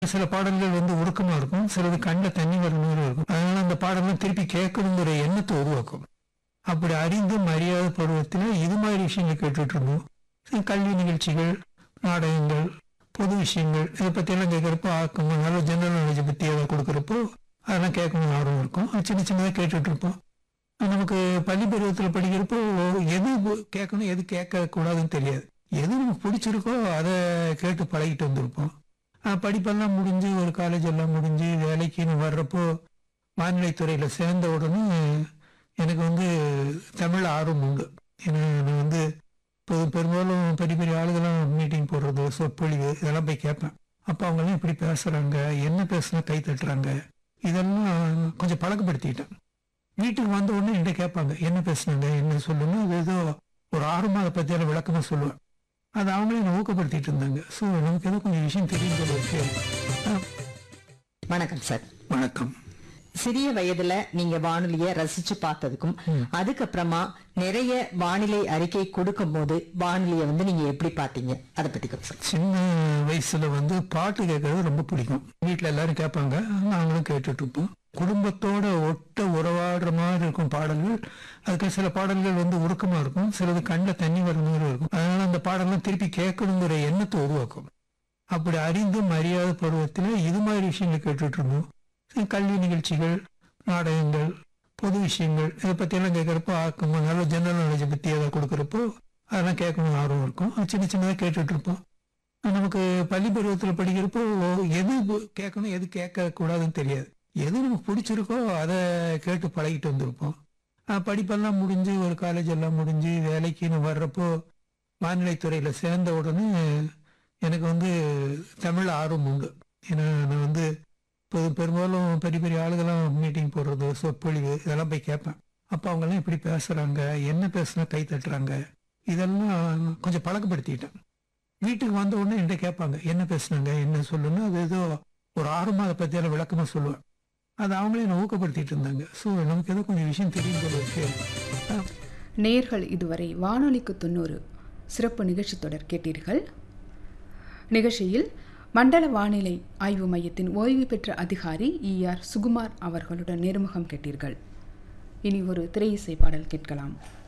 சில பாடல்கள் வந்து உருக்கமா இருக்கும் சிலது கண்ணில் தண்ணி வர மாதிரி இருக்கும் அதனால அந்த பாடலாம் திருப்பி கேட்கணுங்கிற எண்ணத்தை உருவாக்கும் அப்படி அறிந்து மரியாதை பருவத்தில் இது மாதிரி விஷயங்கள் கேட்டுட்டு இருந்தோம் சில கல்வி நிகழ்ச்சிகள் நாடகங்கள் பொது விஷயங்கள் இதை பற்றியெல்லாம் கேட்குறப்போ ஆக்கம் நல்ல ஜெனரல் நாலேஜை பற்றி அதை கொடுக்குறப்போ அதெல்லாம் கேட்கணும்னு ஆர்வம் இருக்கும் அது சின்ன சின்னதாக கேட்டுட்டு இருப்போம் நமக்கு பள்ளி பருவத்தில் படிக்கிறப்போ எது கேட்கணும் எது கேட்கக்கூடாதுன்னு தெரியாது எது நமக்கு பிடிச்சிருக்கோ அதை கேட்டு பழகிட்டு வந்திருப்போம் ஆஹ் படிப்பெல்லாம் முடிஞ்சு ஒரு காலேஜ் எல்லாம் முடிஞ்சு வேலைக்குன்னு வர்றப்போ வானிலைத்துறையில் சேர்ந்த உடனே எனக்கு வந்து தமிழ் ஆர்வம் உண்டு ஏன்னா நான் வந்து இப்போ பெரும்பாலும் பெரிய பெரிய ஆளுகள்லாம் மீட்டிங் போடுறது சொற்பொழிவு இதெல்லாம் போய் கேட்பேன் அப்போ அவங்கெல்லாம் இப்படி பேசுகிறாங்க என்ன பேசுனா கை தட்டுறாங்க இதெல்லாம் கொஞ்சம் பழக்கப்படுத்திக்கிட்டேன் வீட்டுக்கு வந்த உடனே என்கிட்ட கேட்பாங்க என்ன பேசுனாங்க என்ன சொல்லுங்க அது ஏதோ ஒரு ஆறு மாத பற்றியான விளக்கமாக சொல்லுவேன் அது அவங்களே என்னை ஊக்கப்படுத்திட்டு இருந்தாங்க ஸோ நமக்கு ஏதோ கொஞ்சம் விஷயம் தெரியும் போல இருக்கு ஆஹ், வணக்கம் சார் வணக்கம் சிறிய வயதுல நீங்க வானொலிய ரசிச்சு பார்த்ததுக்கும் அதுக்கப்புறமா நிறைய வானிலை அறிக்கை கொடுக்கும் போது வானொலியை வந்து நீங்க எப்படி பார்த்தீங்க அதை பத்தி கொஞ்சம் சொல்லுங்க. சின்ன வயசுல வந்து பாட்டு கேட்கறது ரொம்ப பிடிக்கும் வீட்டில் எல்லாரும் கேட்பாங்க நாங்களும் கேட்டுட்டு இருப்போம் குடும்பத்தோட ஒட்ட உறவாடுற மாதிரி இருக்கும் பாடல்கள் அதுக்கு சில பாடல்கள் வந்து உருக்கமா இருக்கும் சிலது கண்ணில் தண்ணி வர மாதிரி இருக்கும் அதனால அந்த பாடல்லாம் திருப்பி கேட்கணுங்கிற எண்ணத்தை உருவாக்கும் அப்படி அறிந்து மரியாதை பருவத்தில் இது மாதிரி விஷயங்கள் கேட்டுட்டு இருந்தோம் சில கல்வி நிகழ்ச்சிகள் நாடகங்கள் பொது விஷயங்கள் இதை பற்றியெல்லாம் கேட்குறப்போ ஆக்கம் நல்ல ஜெனரல் நாலேஜை பற்றி அதை கொடுக்குறப்போ அதெல்லாம் கேட்கணும்னு ஆர்வம் இருக்கும் அது சின்ன சின்னதாக கேட்டுட்டு இருப்போம் நமக்கு பள்ளி பருவத்தில் படிக்கிறப்போ எது பு- கேட்கணும் எது கேட்கக்கூடாதுன்னு தெரியாது எது நமக்கு பிடிச்சிருக்கோ அதை கேட்டு பழகிட்டு வந்திருப்போம் ஆஹ் படிப்பெல்லாம் முடிஞ்சு ஒரு காலேஜ் எல்லாம் முடிஞ்சு வேலைக்குன்னு வர்றப்போ வானிலைத்துறையில் சேர்ந்த உடனே எனக்கு வந்து தமிழ் ஆர்வம் உண்டு ஏன்னா நான் வந்து இப்போ பெரும்பாலும் பெரிய பெரிய ஆளுகள்லாம் மீட்டிங் போடுறது சொற்பொழிவு இதெல்லாம் போய் கேட்பேன் அப்போ அவங்கெல்லாம் இப்படி பேசுகிறாங்க என்ன பேசுனா கை தட்டுறாங்க இதெல்லாம் கொஞ்சம் பழக்கப்படுத்திக்கிட்டேன் வீட்டுக்கு வந்த உடனே என்கிட்ட கேட்பாங்க என்ன பேசுனாங்க என்ன சொல்லுன்னு அது ஏதோ ஒரு ஆறு மாத பற்றியான விளக்கமாக சொல்லுவேன் அது அவங்களே என்னை ஊக்கப்படுத்திட்டு இருந்தாங்க ஸோ நமக்கு ஏதோ கொஞ்சம் விஷயம் தெரியும் போல இருக்கு அஹ் நேர்கள் இதுவரை வானொலிக்கு தொண்ணூறு சிறப்பு நிகழ்ச்சி தொடர் கேட்டீர்கள் நிகழ்ச்சியில் மண்டல வானிலை ஆய்வு மையத்தின் ஓய்வு பெற்ற அதிகாரி இ ஆர் சுகுமார் அவர்களுடன் நேர்முகம் கேட்டீர்கள் இனி ஒரு திரை இசை பாடல் கேட்கலாம்